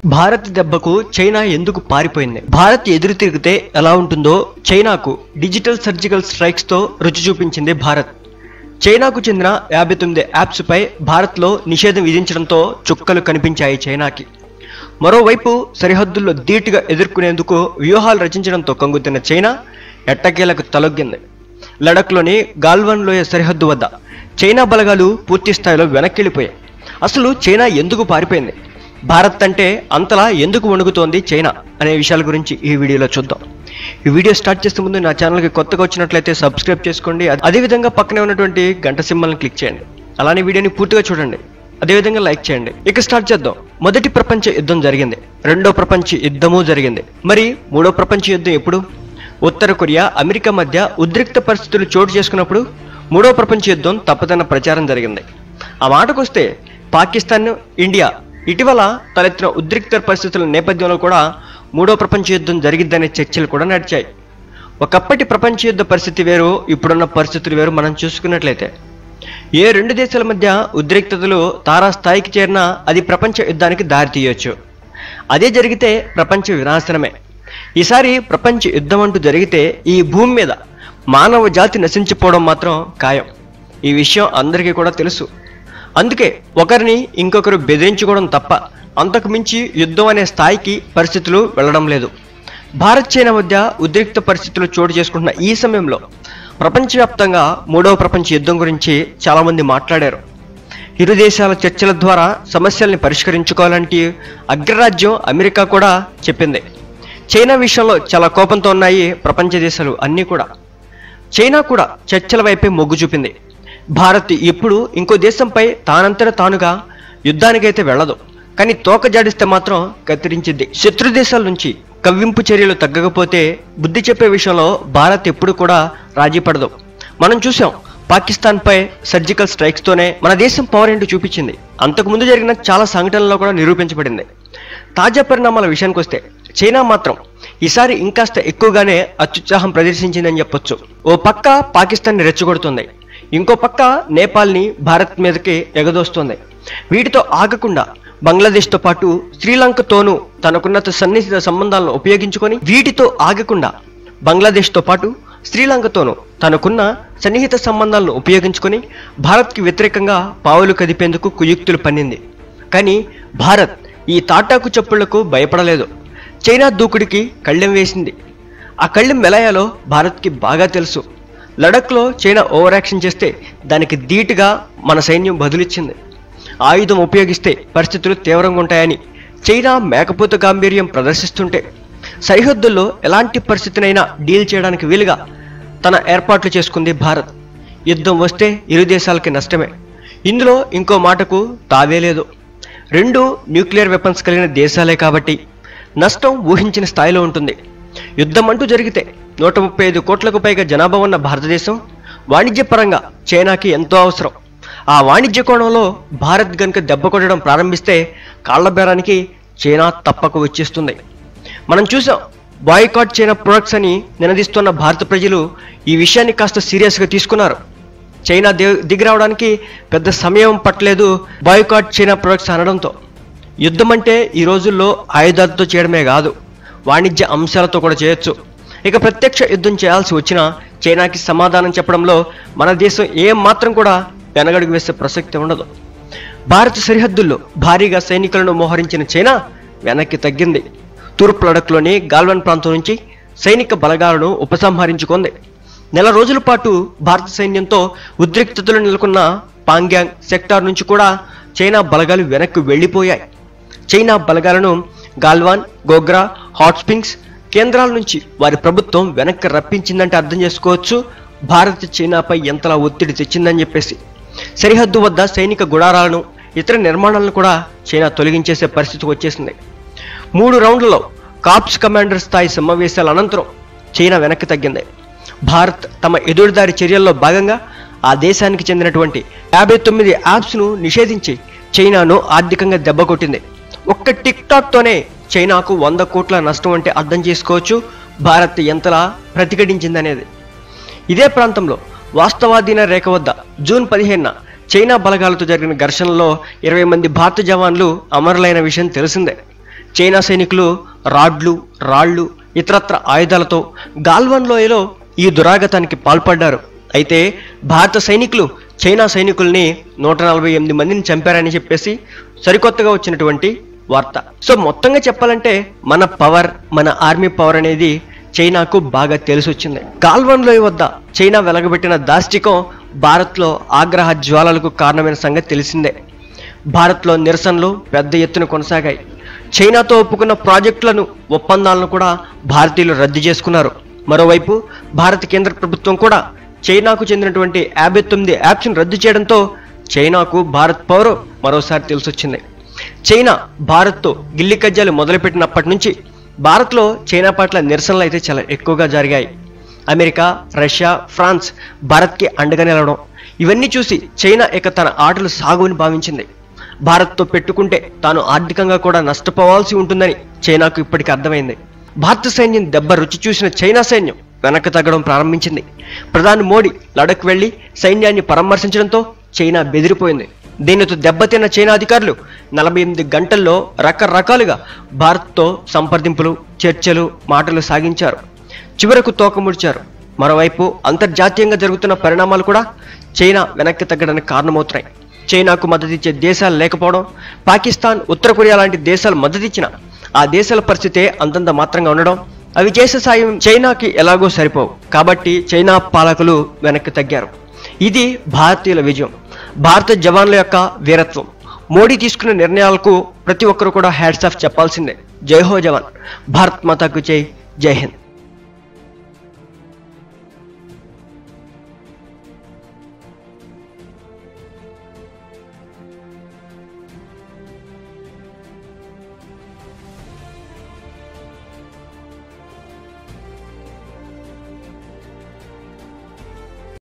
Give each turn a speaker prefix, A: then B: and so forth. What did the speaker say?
A: భారత్ దెబ్బకు చైనా ఎందుకు పారిపోయింది భారత్ ఎదురు తిరిగితే ఎలా ఉంటుందో చైనాకు డిజిటల్ సర్జికల్ స్ట్రైక్స్ తో రుచి చూపించింది భారత్ చైనాకు చెందిన యాభై తొమ్మిది యాప్స్ పై భారత్లో నిషేధం విధించడంతో చుక్కలు కనిపించాయి చైనాకి మరోవైపు సరిహద్దుల్లో ధీటుగా ఎదుర్కొనేందుకు వ్యూహాలు రచించడంతో కంగుతున్న చైనా ఎట్టకేలకు తలొగ్గింది లడఖ్లోని గాల్వన్ లోయ సరిహద్దు వద్ద చైనా బలగాలు పూర్తి స్థాయిలో వెనక్కిళ్ళిపోయాయి అసలు చైనా ఎందుకు పారిపోయింది భారత్ అంటే అంతలా ఎందుకు వణుకుతోంది చైనా అనే విషయాల గురించి ఈ వీడియోలో చూద్దాం ఈ వీడియో స్టార్ట్ చేసే ముందు నా ఛానల్కి కొత్తగా వచ్చినట్లయితే సబ్స్క్రైబ్ చేసుకోండి అదేవిధంగా పక్కనే ఉన్నటువంటి గంట సింబల్ని క్లిక్ చేయండి అలానే వీడియోని పూర్తిగా చూడండి అదేవిధంగా లైక్ చేయండి ఇక స్టార్ట్ చేద్దాం మొదటి ప్రపంచ యుద్ధం జరిగింది రెండో ప్రపంచ యుద్ధము జరిగింది మరి మూడో ప్రపంచ యుద్ధం ఎప్పుడు ఉత్తర కొరియా అమెరికా మధ్య ఉద్రిక్త పరిస్థితులు చోటు చేసుకున్నప్పుడు మూడో ప్రపంచ యుద్ధం తప్పదన్న ప్రచారం జరిగింది ఆ మాటకొస్తే పాకిస్తాన్ ఇండియా ఇటీవల తలెత్తిన ఉద్రిక్త పరిస్థితుల నేపథ్యంలో కూడా మూడో ప్రపంచ యుద్ధం జరిగిద్దనే చర్చలు కూడా నడిచాయి ఒకప్పటి ప్రపంచ యుద్ధ పరిస్థితి వేరు ఇప్పుడున్న పరిస్థితులు వేరు మనం చూసుకున్నట్లయితే ఏ రెండు దేశాల మధ్య ఉద్రిక్తతలు తారాస్థాయికి చేరినా అది ప్రపంచ యుద్ధానికి దారితీయొచ్చు అదే జరిగితే ప్రపంచ వినాశనమే ఈసారి ప్రపంచ యుద్ధం అంటూ జరిగితే ఈ భూమి మీద మానవ జాతి నశించిపోవడం మాత్రం ఖాయం ఈ విషయం అందరికీ కూడా తెలుసు అందుకే ఒకరిని ఇంకొకరు బెదిరించుకోవడం తప్ప అంతకు మించి యుద్ధం అనే స్థాయికి పరిస్థితులు వెళ్ళడం లేదు భారత్ చైనా మధ్య ఉద్రిక్త పరిస్థితులు చోటు చేసుకుంటున్న ఈ సమయంలో ప్రపంచవ్యాప్తంగా మూడవ ప్రపంచ యుద్ధం గురించి చాలామంది మాట్లాడారు ఇరు దేశాల చర్చల ద్వారా సమస్యల్ని పరిష్కరించుకోవాలంటే అగ్రరాజ్యం అమెరికా కూడా చెప్పింది చైనా విషయంలో చాలా కోపంతో ఉన్నాయి ప్రపంచ దేశాలు అన్నీ కూడా చైనా కూడా చర్చల వైపే మొగ్గు చూపింది భారత్ ఇప్పుడు ఇంకో దేశంపై తానంతట తానుగా యుద్ధానికైతే వెళ్ళదు కానీ తోక జాడిస్తే మాత్రం కత్తిరించింది శత్రు దేశాల నుంచి కవ్వింపు చర్యలు తగ్గకపోతే బుద్ధి చెప్పే విషయంలో భారత్ ఎప్పుడు కూడా రాజీ పడదు మనం చూసాం పాకిస్తాన్ పై సర్జికల్ స్ట్రైక్స్ తోనే మన దేశం పవర్ ఏంటో చూపించింది అంతకు ముందు జరిగిన చాలా సంఘటనల్లో కూడా నిరూపించబడింది తాజా పరిణామాల విషయానికి వస్తే చైనా మాత్రం ఈసారి ఇంకాస్త ఎక్కువగానే అత్యుత్సాహం ప్రదర్శించిందని చెప్పొచ్చు ఓ పక్క పాకిస్తాన్ని రెచ్చగొడుతుంది ఇంకో పక్క నేపాల్ని భారత్ మీదకి ఎగదోస్తుంది వీటితో ఆగకుండా బంగ్లాదేశ్తో పాటు శ్రీలంకతోనూ తనకున్న సన్నిహిత సంబంధాలను ఉపయోగించుకొని వీటితో ఆగకుండా బంగ్లాదేశ్తో పాటు శ్రీలంకతోనూ తనకున్న సన్నిహిత సంబంధాలను ఉపయోగించుకొని భారత్కి వ్యతిరేకంగా పావులు కదిపేందుకు కుయుక్తులు పన్నింది కానీ భారత్ ఈ తాటాకు చప్పుళ్లకు భయపడలేదు చైనా దూకుడికి కళ్ళెం వేసింది ఆ కళ్ళెం మెలాయాలో భారత్కి బాగా తెలుసు లడఖ్లో చైనా ఓవర్ యాక్షన్ చేస్తే దానికి ధీటుగా మన సైన్యం బదులిచ్చింది ఆయుధం ఉపయోగిస్తే పరిస్థితులు తీవ్రంగా ఉంటాయని చైనా మేకపోత గాంభీర్యం ప్రదర్శిస్తుంటే సరిహద్దుల్లో ఎలాంటి పరిస్థితినైనా డీల్ చేయడానికి వీలుగా తన ఏర్పాట్లు చేసుకుంది భారత్ యుద్ధం వస్తే ఇరు దేశాలకి నష్టమే ఇందులో ఇంకో మాటకు తావే లేదు రెండు న్యూక్లియర్ వెపన్స్ కలిగిన దేశాలే కాబట్టి నష్టం ఊహించిన స్థాయిలో ఉంటుంది యుద్ధం అంటూ జరిగితే నూట ముప్పై ఐదు కోట్లకు పైగా జనాభా ఉన్న భారతదేశం వాణిజ్యపరంగా చైనాకి ఎంతో అవసరం ఆ వాణిజ్య కోణంలో భారత్ గనుక దెబ్బ కొట్టడం ప్రారంభిస్తే కాళ్ల బేరానికి చైనా తప్పక వచ్చేస్తుంది మనం చూసాం బాయ్కాట్ చైనా ప్రొడక్ట్స్ అని నినదిస్తున్న భారత ప్రజలు ఈ విషయాన్ని కాస్త సీరియస్గా తీసుకున్నారు చైనా ది- దిగి రావడానికి పెద్ద సమయం పట్టలేదు బాయ్కాట్ చైనా ప్రొడక్ట్స్ అనడంతో యుద్ధం అంటే ఈ రోజుల్లో ఆయుధాలతో చేయడమే కాదు వాణిజ్య అంశాలతో కూడా చేయొచ్చు ఇక ప్రత్యక్ష యుద్ధం చేయాల్సి వచ్చినా చైనాకి సమాధానం చెప్పడంలో మన దేశం ఏం మాత్రం కూడా వెనగడుగు వేసే ప్రసక్తి ఉండదు భారత సరిహద్దుల్లో భారీగా సైనికులను మోహరించిన చైనా వెనక్కి తగ్గింది తూర్పు లడఖ్లోని గాల్వన్ ప్రాంతం నుంచి సైనిక బలగాలను ఉపసంహరించుకుంది నెల రోజుల పాటు భారత సైన్యంతో ఉద్రిక్తతలు నెలకొన్న పాంగ్యాంగ్ సెక్టార్ నుంచి కూడా చైనా బలగాలు వెనక్కి వెళ్ళిపోయాయి చైనా బలగాలను గాల్వాన్ గోగ్రా హాట్ స్ప్రింగ్స్ కేంద్రాల నుంచి వారి ప్రభుత్వం వెనక్కి రప్పించిందంటే అర్థం చేసుకోవచ్చు భారత్ చైనాపై ఎంతలా ఒత్తిడి తెచ్చిందని చెప్పేసి సరిహద్దు వద్ద సైనిక గుడారాలను ఇతర నిర్మాణాలను కూడా చైనా తొలగించేసే పరిస్థితి వచ్చేసింది మూడు రౌండ్లలో కాప్స్ కమాండర్ స్థాయి సమావేశాల అనంతరం చైనా వెనక్కి తగ్గింది భారత్ తమ ఎదురుదారి చర్యల్లో భాగంగా ఆ దేశానికి చెందినటువంటి యాభై తొమ్మిది యాప్స్ను నిషేధించి చైనాను ఆర్థికంగా దెబ్బకొట్టింది ఒక్క టిక్ టాక్తోనే చైనాకు వంద కోట్ల నష్టం అంటే అర్థం చేసుకోవచ్చు భారత్ ఎంతలా ప్రతిఘటించిందనేది ఇదే ప్రాంతంలో వాస్తవాధీన రేఖ వద్ద జూన్ పదిహేనున చైనా బలగాలతో జరిగిన ఘర్షణలో ఇరవై మంది భారత జవాన్లు అమరులైన విషయం తెలిసిందే చైనా సైనికులు రాడ్లు రాళ్లు ఇతరత్ర ఆయుధాలతో గాల్వన్ లోయలో ఈ దురాగతానికి పాల్పడ్డారు అయితే భారత సైనికులు చైనా సైనికుల్ని నూట నలభై ఎనిమిది మందిని చంపారని చెప్పేసి సరికొత్తగా వచ్చినటువంటి వార్త సో మొత్తంగా చెప్పాలంటే మన పవర్ మన ఆర్మీ పవర్ అనేది చైనాకు బాగా తెలిసొచ్చింది గాల్వన్ లోయ వద్ద చైనా వెలగబెట్టిన దాష్టికం భారత్లో ఆగ్రహ జ్వాలలకు కారణమైన సంగతి తెలిసిందే భారత్లో నిరసనలు పెద్ద ఎత్తున కొనసాగాయి చైనాతో ఒప్పుకున్న ప్రాజెక్టులను ఒప్పందాలను కూడా భారతీయులు రద్దు చేసుకున్నారు మరోవైపు భారత కేంద్ర ప్రభుత్వం కూడా చైనాకు చెందినటువంటి యాభై తొమ్మిది యాప్స్ను రద్దు చేయడంతో చైనాకు భారత్ పవర్ మరోసారి తెలిసొచ్చింది చైనా భారత్తో గిల్లి కజ్జాలు మొదలుపెట్టినప్పటి నుంచి భారత్లో చైనా పట్ల నిరసనలు అయితే చాలా ఎక్కువగా జరిగాయి అమెరికా రష్యా ఫ్రాన్స్ భారత్కి అండగా నిలవడం ఇవన్నీ చూసి చైనా ఇక తన ఆటలు సాగుని భావించింది భారత్తో పెట్టుకుంటే తాను ఆర్థికంగా కూడా నష్టపోవాల్సి ఉంటుందని చైనాకు ఇప్పటికి అర్థమైంది భారత సైన్యం దెబ్బ రుచి చూసిన చైనా సైన్యం వెనక్కి తగ్గడం ప్రారంభించింది ప్రధాని మోడీ లడక్ వెళ్లి సైన్యాన్ని పరామర్శించడంతో చైనా బెదిరిపోయింది దీనితో దెబ్బతిన్న చైనా అధికారులు నలభై ఎనిమిది గంటల్లో రకరకాలుగా భారత్తో సంప్రదింపులు చర్చలు మాటలు సాగించారు చివరకు తోకముడిచారు మరోవైపు అంతర్జాతీయంగా జరుగుతున్న పరిణామాలు కూడా చైనా వెనక్కి తగ్గడానికి కారణమవుతున్నాయి చైనాకు మద్దతిచ్చే దేశాలు లేకపోవడం పాకిస్తాన్ ఉత్తర కొరియా లాంటి దేశాలు మద్దతిచ్చిన ఆ దేశాల పరిస్థితే అంతంత మాత్రంగా ఉండడం అవి చేసే సాయం చైనాకి ఎలాగో సరిపోవు కాబట్టి చైనా పాలకులు వెనక్కి తగ్గారు ఇది భారతీయుల విజయం భారత జవాన్ల యొక్క వీరత్వం మోడీ తీసుకున్న నిర్ణయాలకు ప్రతి ఒక్కరు కూడా హ్యాట్స్ ఆఫ్ చెప్పాల్సిందే జై హో జవాన్ భారత్ మాతాకు జై జై హింద్